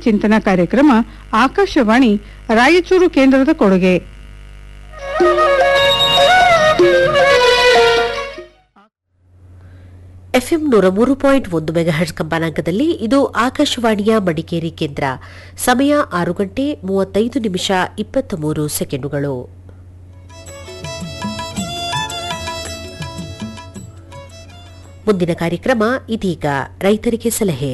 ಚಿಂತನ ಕಾರ್ಯಕ್ರಮ ಆಕಾಶವಾಣಿ ರಾಯಚೂರು ಕೇಂದ್ರದ ಕೊಡುಗೆ ಎಫ್ಎಂ ನೂರ ಮೂರು ಪಾಯಿಂಟ್ ಒಂದು ಮೆಗಾಹೆಟ್ಸ್ ಕಂಪನಾಂಕದಲ್ಲಿ ಇದು ಆಕಾಶವಾಣಿಯ ಮಡಿಕೇರಿ ಕೇಂದ್ರ ಸಮಯ ಆರು ಗಂಟೆ ಮೂವತ್ತೈದು ನಿಮಿಷ ಇಪ್ಪತ್ತ ಮೂರು ಸೆಕೆಂಡುಗಳು ಮುಂದಿನ ಕಾರ್ಯಕ್ರಮ ಇದೀಗ ರೈತರಿಗೆ ಸಲಹೆ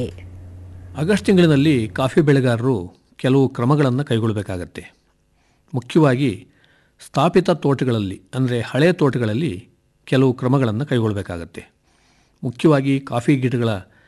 ಆಗಸ್ಟ್ ತಿಂಗಳಿನಲ್ಲಿ ಕಾಫಿ ಬೆಳೆಗಾರರು ಕೆಲವು ಕ್ರಮಗಳನ್ನು ಕೈಗೊಳ್ಳಬೇಕಾಗತ್ತೆ ಮುಖ್ಯವಾಗಿ ಸ್ಥಾಪಿತ ತೋಟಗಳಲ್ಲಿ ಅಂದರೆ ಹಳೆಯ ತೋಟಗಳಲ್ಲಿ ಕೆಲವು ಕ್ರಮಗಳನ್ನು ಕೈಗೊಳ್ಳಬೇಕಾಗತ್ತೆ ಮುಖ್ಯವಾಗಿ ಕಾಫಿ ಗಿಡಗಳ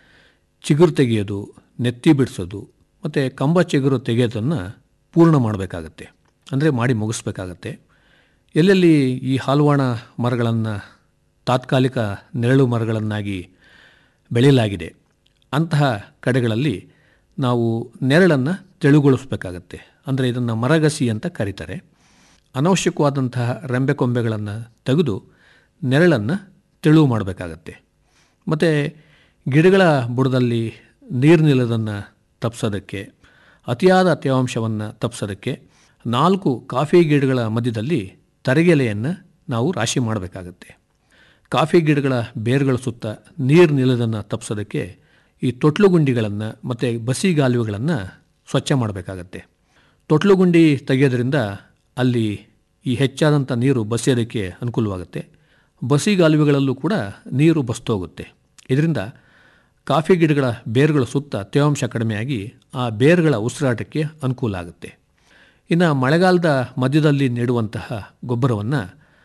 ಚಿಗುರು ತೆಗೆಯೋದು ನೆತ್ತಿ ಬಿಡಿಸೋದು ಮತ್ತು ಕಂಬ ಚಿಗುರು ತೆಗೆಯೋದನ್ನು ಪೂರ್ಣ ಮಾಡಬೇಕಾಗತ್ತೆ ಅಂದರೆ ಮಾಡಿ ಮುಗಿಸ್ಬೇಕಾಗತ್ತೆ ಎಲ್ಲೆಲ್ಲಿ ಈ ಹಾಲುವಾಣ ಮರಗಳನ್ನು ತಾತ್ಕಾಲಿಕ ನೆರಳು ಮರಗಳನ್ನಾಗಿ ಬೆಳೆಯಲಾಗಿದೆ ಅಂತಹ ಕಡೆಗಳಲ್ಲಿ ನಾವು ನೆರಳನ್ನು ತೆಳುಗೊಳಿಸಬೇಕಾಗತ್ತೆ ಅಂದರೆ ಇದನ್ನು ಮರಗಸಿ ಅಂತ ಕರೀತಾರೆ ಅನವಶ್ಯಕವಾದಂತಹ ರೆಂಬೆ ಕೊಂಬೆಗಳನ್ನು ತೆಗೆದು ನೆರಳನ್ನು ತೆಳುವು ಮಾಡಬೇಕಾಗತ್ತೆ ಮತ್ತು ಗಿಡಗಳ ಬುಡದಲ್ಲಿ ನೀರು ನಿಲ್ಲೋದನ್ನು ತಪ್ಪಿಸೋದಕ್ಕೆ ಅತಿಯಾದ ತೇವಾಂಶವನ್ನು ತಪ್ಪಿಸೋದಕ್ಕೆ ನಾಲ್ಕು ಕಾಫಿ ಗಿಡಗಳ ಮಧ್ಯದಲ್ಲಿ ತರಗೆಲೆಯನ್ನು ನಾವು ರಾಶಿ ಮಾಡಬೇಕಾಗತ್ತೆ ಕಾಫಿ ಗಿಡಗಳ ಬೇರುಗಳ ಸುತ್ತ ನೀರು ನಿಲ್ಲೋದನ್ನು ತಪ್ಪಿಸೋದಕ್ಕೆ ಈ ತೊಟ್ಲುಗುಂಡಿಗಳನ್ನು ಮತ್ತು ಬಸಿಗಾಲುವೆಗಳನ್ನು ಸ್ವಚ್ಛ ಮಾಡಬೇಕಾಗತ್ತೆ ತೊಟ್ಲುಗುಂಡಿ ತೆಗೆಯೋದ್ರಿಂದ ಅಲ್ಲಿ ಈ ಹೆಚ್ಚಾದಂಥ ನೀರು ಬಸಿಯೋದಕ್ಕೆ ಅನುಕೂಲವಾಗುತ್ತೆ ಬಸಿಗಾಲುವೆಗಳಲ್ಲೂ ಕೂಡ ನೀರು ಬಸ್ತೋಗುತ್ತೆ ಇದರಿಂದ ಕಾಫಿ ಗಿಡಗಳ ಬೇರುಗಳ ಸುತ್ತ ತೇವಾಂಶ ಕಡಿಮೆಯಾಗಿ ಆ ಬೇರುಗಳ ಉಸಿರಾಟಕ್ಕೆ ಅನುಕೂಲ ಆಗುತ್ತೆ ಇನ್ನು ಮಳೆಗಾಲದ ಮಧ್ಯದಲ್ಲಿ ನೀಡುವಂತಹ ಗೊಬ್ಬರವನ್ನು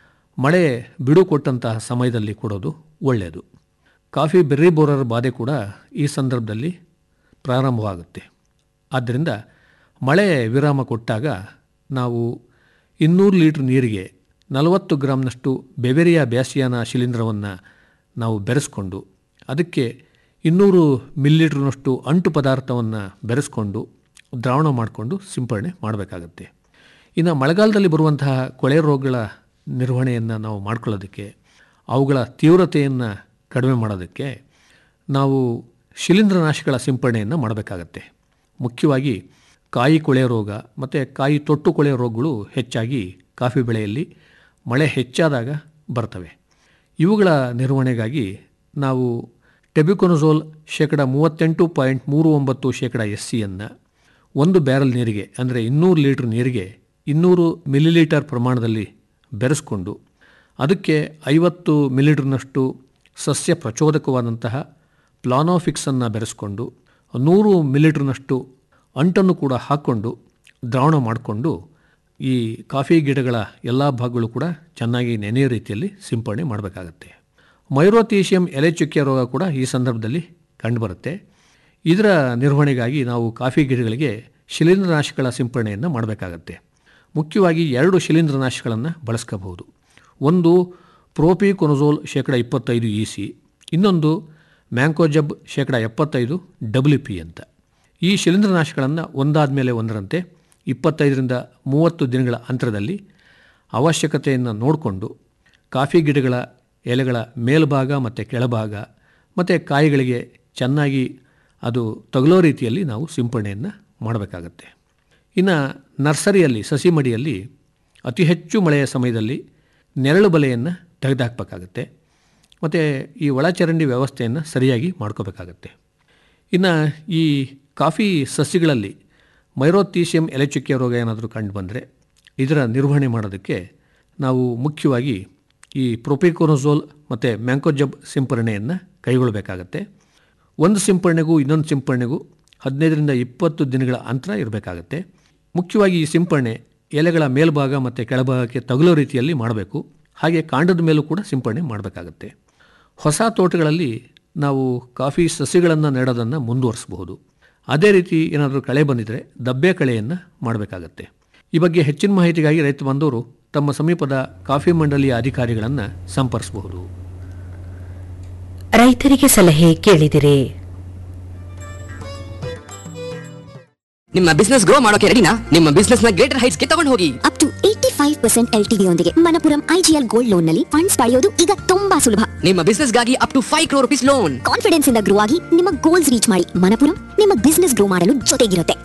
ಮಳೆ ಬಿಡು ಕೊಟ್ಟಂತಹ ಸಮಯದಲ್ಲಿ ಕೊಡೋದು ಒಳ್ಳೆಯದು ಕಾಫಿ ಬೆರ್ರಿ ಬೋರರ್ ಬಾಧೆ ಕೂಡ ಈ ಸಂದರ್ಭದಲ್ಲಿ ಪ್ರಾರಂಭವಾಗುತ್ತೆ ಆದ್ದರಿಂದ ಮಳೆ ವಿರಾಮ ಕೊಟ್ಟಾಗ ನಾವು ಇನ್ನೂರು ಲೀಟ್ರ್ ನೀರಿಗೆ ನಲವತ್ತು ಗ್ರಾಮ್ನಷ್ಟು ಬೆವೆರಿಯಾ ಬ್ಯಾಸಿಯಾನ ಶಿಲೀಂಧ್ರವನ್ನು ನಾವು ಬೆರೆಸ್ಕೊಂಡು ಅದಕ್ಕೆ ಇನ್ನೂರು ಮಿಲಿಲೀಟ್ರ್ನಷ್ಟು ಅಂಟು ಪದಾರ್ಥವನ್ನು ಬೆರೆಸ್ಕೊಂಡು ದ್ರಾವಣ ಮಾಡಿಕೊಂಡು ಸಿಂಪರಣೆ ಮಾಡಬೇಕಾಗತ್ತೆ ಇನ್ನು ಮಳೆಗಾಲದಲ್ಲಿ ಬರುವಂತಹ ಕೊಳೆ ರೋಗಗಳ ನಿರ್ವಹಣೆಯನ್ನು ನಾವು ಮಾಡ್ಕೊಳ್ಳೋದಕ್ಕೆ ಅವುಗಳ ತೀವ್ರತೆಯನ್ನು ಕಡಿಮೆ ಮಾಡೋದಕ್ಕೆ ನಾವು ಶಿಲೀಂಧ್ರನಾಶಿಗಳ ಸಿಂಪರಣೆಯನ್ನು ಮಾಡಬೇಕಾಗತ್ತೆ ಮುಖ್ಯವಾಗಿ ಕಾಯಿ ಕೊಳೆ ರೋಗ ಮತ್ತು ಕಾಯಿ ತೊಟ್ಟು ಕೊಳೆ ರೋಗಗಳು ಹೆಚ್ಚಾಗಿ ಕಾಫಿ ಬೆಳೆಯಲ್ಲಿ ಮಳೆ ಹೆಚ್ಚಾದಾಗ ಬರ್ತವೆ ಇವುಗಳ ನಿರ್ವಹಣೆಗಾಗಿ ನಾವು ಟೆಬಿಕೊನಜೋಲ್ ಶೇಕಡ ಮೂವತ್ತೆಂಟು ಪಾಯಿಂಟ್ ಮೂರು ಒಂಬತ್ತು ಶೇಕಡ ಎಸ್ ಸಿಯನ್ನು ಒಂದು ಬ್ಯಾರಲ್ ನೀರಿಗೆ ಅಂದರೆ ಇನ್ನೂರು ಲೀಟ್ರ್ ನೀರಿಗೆ ಇನ್ನೂರು ಮಿಲಿಲೀಟರ್ ಪ್ರಮಾಣದಲ್ಲಿ ಬೆರೆಸ್ಕೊಂಡು ಅದಕ್ಕೆ ಐವತ್ತು ಮಿಲಿಲೀಟರ್ನಷ್ಟು ಸಸ್ಯ ಪ್ರಚೋದಕವಾದಂತಹ ಪ್ಲಾನೋಫಿಕ್ಸನ್ನು ಬೆರೆಸ್ಕೊಂಡು ನೂರು ಮಿಲಿಲೀಟರ್ನಷ್ಟು ಅಂಟನ್ನು ಕೂಡ ಹಾಕ್ಕೊಂಡು ದ್ರಾವಣ ಮಾಡಿಕೊಂಡು ಈ ಕಾಫಿ ಗಿಡಗಳ ಎಲ್ಲ ಭಾಗಗಳು ಕೂಡ ಚೆನ್ನಾಗಿ ನೆನೆಯ ರೀತಿಯಲ್ಲಿ ಸಿಂಪರಣೆ ಮಾಡಬೇಕಾಗತ್ತೆ ಮೈರೋಥೀಶಿಯಂ ಎಲೆ ಚುಕ್ಕೆ ರೋಗ ಕೂಡ ಈ ಸಂದರ್ಭದಲ್ಲಿ ಕಂಡುಬರುತ್ತೆ ಇದರ ನಿರ್ವಹಣೆಗಾಗಿ ನಾವು ಕಾಫಿ ಗಿಡಗಳಿಗೆ ಶಿಲೀಂಧ್ರನಾಶಕಗಳ ಸಿಂಪರಣೆಯನ್ನು ಮಾಡಬೇಕಾಗತ್ತೆ ಮುಖ್ಯವಾಗಿ ಎರಡು ಶಿಲೀಂಧ್ರನಾಶಕಗಳನ್ನು ಬಳಸ್ಕೋಬಹುದು ಒಂದು ಪ್ರೋಪಿಕೊನಜೋಲ್ ಶೇಕಡ ಇಪ್ಪತ್ತೈದು ಇ ಸಿ ಇನ್ನೊಂದು ಮ್ಯಾಂಕೋಜಬ್ ಶೇಕಡ ಎಪ್ಪತ್ತೈದು ಡಬ್ಲ್ಯೂ ಪಿ ಅಂತ ಈ ಶಿಲೀಂಧ್ರನಾಶಕಗಳನ್ನು ಒಂದಾದ ಮೇಲೆ ಒಂದರಂತೆ ಇಪ್ಪತ್ತೈದರಿಂದ ಮೂವತ್ತು ದಿನಗಳ ಅಂತರದಲ್ಲಿ ಅವಶ್ಯಕತೆಯನ್ನು ನೋಡಿಕೊಂಡು ಕಾಫಿ ಗಿಡಗಳ ಎಲೆಗಳ ಮೇಲ್ಭಾಗ ಮತ್ತು ಕೆಳಭಾಗ ಮತ್ತು ಕಾಯಿಗಳಿಗೆ ಚೆನ್ನಾಗಿ ಅದು ತಗುಲೋ ರೀತಿಯಲ್ಲಿ ನಾವು ಸಿಂಪರಣೆಯನ್ನು ಮಾಡಬೇಕಾಗತ್ತೆ ಇನ್ನು ನರ್ಸರಿಯಲ್ಲಿ ಸಸಿ ಮಡಿಯಲ್ಲಿ ಅತಿ ಹೆಚ್ಚು ಮಳೆಯ ಸಮಯದಲ್ಲಿ ನೆರಳು ಬಲೆಯನ್ನು ತೆಗೆದುಹಾಕಬೇಕಾಗತ್ತೆ ಮತ್ತು ಈ ಒಳಚರಂಡಿ ವ್ಯವಸ್ಥೆಯನ್ನು ಸರಿಯಾಗಿ ಮಾಡ್ಕೋಬೇಕಾಗತ್ತೆ ಇನ್ನು ಈ ಕಾಫಿ ಸಸ್ಯಗಳಲ್ಲಿ ಮೈರೋಥೀಸಿಯಂ ಎಲೆಚುಕ್ಕೆ ರೋಗ ಏನಾದರೂ ಕಂಡು ಬಂದರೆ ಇದರ ನಿರ್ವಹಣೆ ಮಾಡೋದಕ್ಕೆ ನಾವು ಮುಖ್ಯವಾಗಿ ಈ ಪ್ರೊಪಿಕೋನೋಸೋಲ್ ಮತ್ತು ಮ್ಯಾಂಕೋಜಬ್ ಸಿಂಪರಣೆಯನ್ನು ಕೈಗೊಳ್ಳಬೇಕಾಗತ್ತೆ ಒಂದು ಸಿಂಪರಣೆಗೂ ಇನ್ನೊಂದು ಸಿಂಪರಣೆಗೂ ಹದಿನೈದರಿಂದ ಇಪ್ಪತ್ತು ದಿನಗಳ ಅಂತರ ಇರಬೇಕಾಗತ್ತೆ ಮುಖ್ಯವಾಗಿ ಈ ಸಿಂಪರಣೆ ಎಲೆಗಳ ಮೇಲ್ಭಾಗ ಮತ್ತು ಕೆಳಭಾಗಕ್ಕೆ ತಗುಲೋ ರೀತಿಯಲ್ಲಿ ಮಾಡಬೇಕು ಹಾಗೆ ಕಾಂಡದ ಮೇಲೂ ಕೂಡ ಸಿಂಪರಣೆ ಮಾಡಬೇಕಾಗತ್ತೆ ಹೊಸ ತೋಟಗಳಲ್ಲಿ ನಾವು ಕಾಫಿ ಸಸಿಗಳನ್ನು ನೆಡೋದನ್ನು ಮುಂದುವರಿಸಬಹುದು ಅದೇ ರೀತಿ ಏನಾದರೂ ಕಳೆ ಬಂದಿದ್ದರೆ ದಬ್ಬೆ ಕಳೆಯನ್ನು ಮಾಡಬೇಕಾಗತ್ತೆ ಈ ಬಗ್ಗೆ ಹೆಚ್ಚಿನ ಮಾಹಿತಿಗಾಗಿ ರೈತ ಬಂದವರು ತಮ್ಮ ಸಮೀಪದ ಕಾಫಿ ಮಂಡಳಿಯ ಅಧಿಕಾರಿಗಳನ್ನು ಸಂಪರ್ಕಿಸಬಹುದು ರೈತರಿಗೆ ಸಲಹೆ ಕೇಳಿದಿರಿ ನಿಮ್ಮ ಬಿಸ್ನೆಸ್ ಗ್ರೋ ಮಾಡೋಕೆ ರೆಡಿನಾ ನಿಮ್ಮ ಬಿಸ್ನೆಸ್ ನ ಗ್ರೇಟರ್ ಹೈಟ್ಸ್ ಗೆ ತಗೊಂಡು ಹೋಗಿ up to eighty five percent L TD ಯೊಂದಿಗೆ ಮನಪುರಂ ಐಜಿಎಲ್ ಗೋಲ್ಡ್ ಲೋನ್ ನಲ್ಲಿ ಫಂಡ್ಸ್ ಪಡೆಯೋದು ಈಗ ತುಂಬಾ ಸುಲಭ ನಿಮ್ಮ ಬಿಸ್ನೆಸ್ ಗಾಗಿ up to five crore rupees loan confidence ಇಂದ ಗ್ರೋ ಆಗಿ ನಿಮ್ಮ ಗೋಲ್ಸ್ ರೀಚ್ ಮಾಡಿ ಮನಪುರಂ ನಿಮ್ಮ ಬಿಸ್ನೆಸ್ ಗ್ರೋ ಮಾಡಲು ಜೊತೆಗಿರುತ್ತೆ